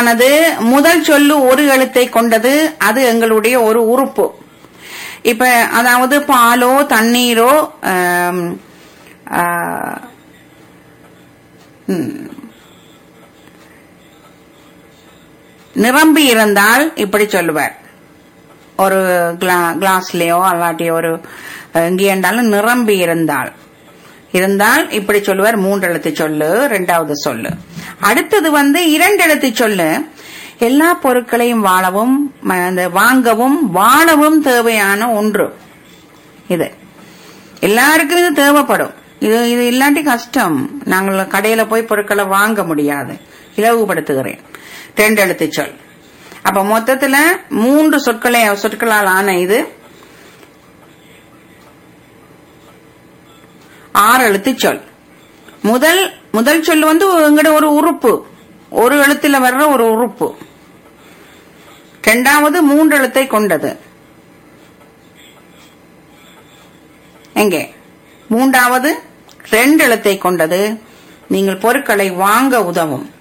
சொல்லானது முதல் சொல்லு ஒரு எழுத்தை கொண்டது அது எங்களுடைய ஒரு உறுப்பு இப்ப அதாவது பாலோ தண்ணீரோ ஆம், ஆ, ம், நிரம்பி இருந்தால் இப்படி சொல்லுவார் ஒரு கிளா- கிளாஸ்லயோ அல்லாட்டி ஒரு எங்கே இருந்தாலும் நிரம்பி இருந்தால் இருந்தால் இப்படி சொல்லுவார் மூன்று எழுத்து சொல்லு ரெண்டாவது சொல்லு அடுத்தது வந்து இரண்டு எழுத்து சொல்லு எல்லா பொருட்களையும் வாழவும் ம- அந்த வாங்கவும் வாழவும் தேவையான ஒன்று இது எல்லாருக்கும் இது தேவைப்படும் இது இது இல்லாட்டி கஷ்டம் நாங்கள் கடையில போய் பொருட்களை வாங்க முடியாது இலவுபடுத்துகிறேன் ரெண்டு எழுத்து சொல் அப்ப மொத்தத்துல மூன்று சொற்களை சொற்களால் ஆன இது ஆறு எழுத்து சொல் முதல் முதல் சொல் வந்து எங்கட ஒரு உறுப்பு ஒரு எழுத்துல வர்ற ஒரு உறுப்பு இரண்டாவது மூன்று எழுத்தை கொண்டது எங்கே மூன்றாவது ரெண்டு எழுத்தை கொண்டது நீங்கள் பொருட்களை வாங்க உதவும்